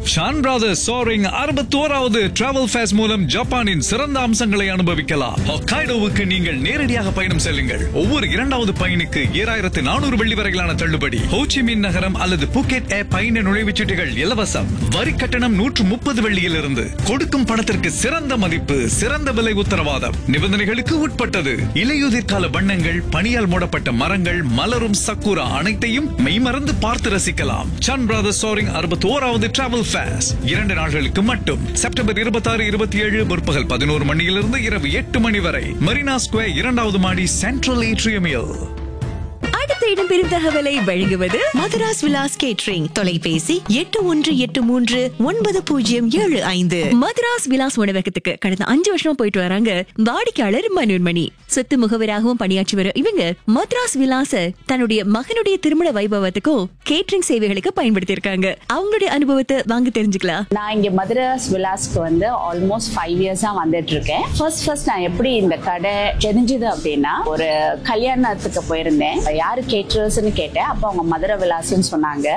Shawn brothers சோரிங் அறுபத்தோராவது travel ஃபேஸ் மூலம் ஜப்பானின் சிறந்த அம்சங்களை அனுபவிக்கலாம் ஹொக்காய்டோவுக்கு நீங்கள் நேரடியாக பயணம் செல்லுங்கள் ஒவ்வொரு இரண்டாவது பயணிக்கு ஏழாயிரத்து நானூறு வெள்ளி வரையிலான தள்ளுபடி ஹோச்சிமின் நகரம் அல்லது புக்கெட் ஏ பயண நுழைவுச்சீட்டுகள் இலவசம் வரி கட்டணம் நூற்று முப்பது வெள்ளியிலிருந்து கொடுக்கும் பணத்திற்கு சிறந்த மதிப்பு சிறந்த விலை உத்தரவாதம் நிபந்தனைகளுக்கு உட்பட்டது இலையுதிர் கால வண்ணங்கள் பனியால் மூடப்பட்ட மரங்கள் மலரும் சக்குரா அனைத்தையும் மெய்மறந்து பார்த்து ரசிக்கலாம் சன் பிரதர்ஸ் சோரிங் அறுபத்தி ஓராவது டிராவல் ஃபேஸ் இரண்டு நாட்களுக்கு மட்டும் செப்டம்பர் இருபத்தாறு இருபத்தி ஏழு முற்பகல் பதினோரு மணியிலிருந்து இரவு எட்டு மணி வரை மரீனா ஸ்கொயர் இரண்டாவது மாடி சென்ட்ரல் ஏட்ரியமில் அடுத்த இடம்பெறும் தகவலை வழங்குவது மதுராஸ் விலாஸ் கேட்ரிங் தொலைபேசி எட்டு ஒன்று எட்டு மூன்று ஒன்பது பூஜ்ஜியம் ஏழு ஐந்து மதுராஸ் விலாஸ் உணவகத்துக்கு கடந்த அஞ்சு வருஷமா போயிட்டு வராங்க வாடிக்கையாளர் மனோன்மணி சொத்து முகவராகவும் பணியாற்றி வரும் இவங்க மத்ராஸ் விலாச தன்னுடைய மகனுடைய திருமண வைபவத்துக்கும் கேட்டரிங் சேவைகளுக்கு பயன்படுத்தி இருக்காங்க அவங்களுடைய அனுபவத்தை வாங்க தெரிஞ்சுக்கலாம் நான் இங்க மதுராஸ் விலாஸ்க்கு வந்து ஆல்மோஸ்ட் ஃபைவ் இயர்ஸா வந்துட்டு இருக்கேன் ஃபர்ஸ்ட் ஃபர்ஸ்ட் நான் எப்படி இந்த கடை தெரிஞ்சது அப்படின்னா ஒரு கல்யாணத்துக்கு போயிருந்தேன் யாரு கேட்டர்ஸ்னு கேட்டேன் அப்போ அவங்க மதுரை விலாஸ்ன்னு சொன்னாங்க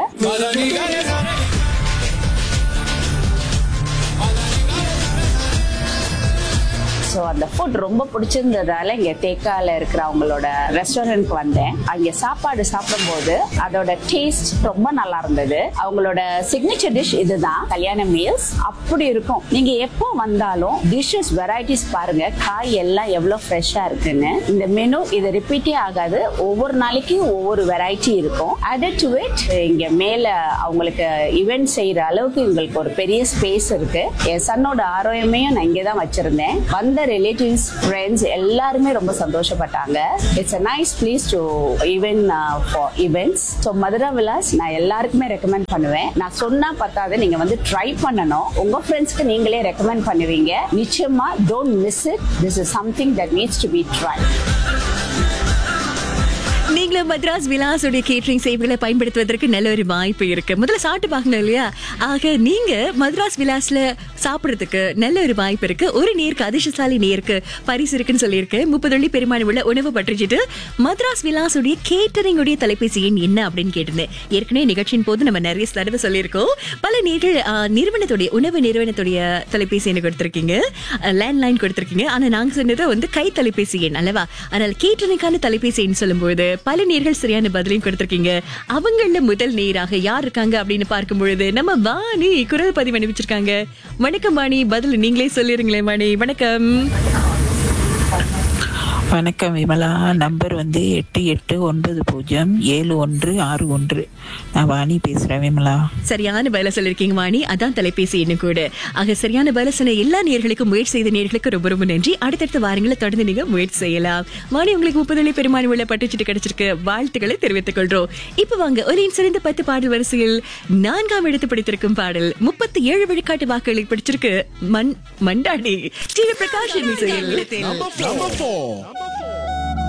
ஸோ அந்த ஃபுட் ரொம்ப பிடிச்சிருந்ததால இங்க தேக்கால இருக்கிற அவங்களோட ரெஸ்டாரண்ட்க்கு வந்தேன் அங்க சாப்பாடு சாப்பிடும்போது அதோட டேஸ்ட் ரொம்ப நல்லா இருந்தது அவங்களோட சிக்னேச்சர் டிஷ் இதுதான் கல்யாண மீல்ஸ் அப்படி இருக்கும் நீங்க எப்போ வந்தாலும் டிஷ்ஷஸ் வெரைட்டிஸ் பாருங்க காய் எல்லாம் எவ்வளவு ஃப்ரெஷ்ஷா இருக்குன்னு இந்த மெனு இது ரிப்பீட்டே ஆகாது ஒவ்வொரு நாளைக்கு ஒவ்வொரு வெரைட்டி இருக்கும் added டு இட் இங்க மேல அவங்களுக்கு இவெண்ட் செய்யற அளவுக்கு இவங்களுக்கு ஒரு பெரிய ஸ்பேஸ் இருக்கு என் சன்னோட ஆரோக்கியமையும் நான் இங்கே தான் வச்சிருந்தேன் வந்த ரிலேட்டிவ்ஸ் ஃப்ரெண்ட்ஸ் எல்லாருமே ரொம்ப சந்தோஷப்பட்டாங்க it's a nice place to event for events so Madura Vilas நான் எல்லாருக்குமே ரெக்கமெண்ட் பண்ணுவேன் நான் சொன்னா பத்தாது நீங்க வந்து ட்ரை பண்ணணும் உங்க ஃப்ரெண்ட்ஸ்க்கு நீங்களே ரெக்கமெண்ட் பண்ணுவீங்க நிச்சயமா don't miss it this is something that needs to be try நீங்களும் மദ്രാസ് விலாஸுடைய கேட்டரிங் சேவைகளை பயன்படுத்துவதற்கு நல்ல ஒரு வாய்ப்பு இருக்கு முதல்ல சாப்பிட்டு பார்க்கணும் இல்லையா ஆக நீங்க மദ്രാസ് விலாஸ்ல சாப்பிடுறதுக்கு நல்ல ஒரு வாய்ப்பு இருக்கு ஒரு நேருக்கு அதிர்ஷ்டசாலி நேருக்கு பரிசு இருக்குன்னு சொல்லியிருக்கு முப்பது வெள்ளி பெருமானம் உள்ள உணவு பற்றிச்சிட்டு மദ്രാസ് விலாசுடைய கேட்டரிங் உடைய தொலைபேசி எண் என்ன அப்படின்னு கேட்டிருந்தேன் ஏற்கனவே நிகழ்ச்சியின் போது நம்ம நிறைய தடவை சொல்லியிருக்கோம் பல நேர்கள் ஆ, நிறுவனத்துடைய உணவு நிறுவனத்துடைய தொலைபேசி எண் கொடுத்திருக்கீங்க லேண்ட்லைன் கொடுத்திருக்கீங்க ஆனா நாங்க சொன்னது வந்து கை தொலைபேசி எண் அல்லவா ஆனால் கேட்டரிங்கான தொலைபேசி எண் சொல்லும்போது பல நேர்கள் சரியான பதிலையும் கொடுத்திருக்கீங்க அவங்கள முதல் நேராக யார் இருக்காங்க அப்படின்னு பார்க்கும் பொழுது நம்ம வாணி குரல் பதிவு அனுப்பிச்சிருக்காங்க வணக்கம் வாணி பதில் நீங்களே சொல்லிருங்களேன் வாணி வணக்கம் வணக்கம் விமலா நம்பர் வந்து எட்டு எட்டு ஒன்பது பூஜ்ஜியம் ஏழு ஒன்று ஆறு ஒன்று நான் வாணி பேசுகிறேன் விமலா சரியான பதில சொல்லிருக்கீங்க வாணி அதான் தொலைபேசி எண்ணு கூட ஆக சரியான பதில சொன்ன எல்லா நேர்களுக்கும் முயற்சி செய்த நேர்களுக்கு ரொம்ப ரொம்ப நன்றி அடுத்தடுத்த வாரங்களை தொடர்ந்து நீங்க முயற்சி செய்யலாம் வாணி உங்களுக்கு முப்பது பெருமானி உள்ள பட்டுச்சிட்டு கிடைச்சிருக்கு வாழ்த்துக்களை தெரிவித்துக் கொள்றோம் இப்ப வாங்க ஒரு சிறந்த பத்து பாடல் வரிசையில் நான்காம் இடத்து பிடித்திருக்கும் பாடல் முப்பத்தி ஏழு விழுக்காட்டு வாக்குகளை பிடிச்சிருக்கு மண் மண்டாடி ஸ்ரீ பிரகாஷ் இசையில் Number four.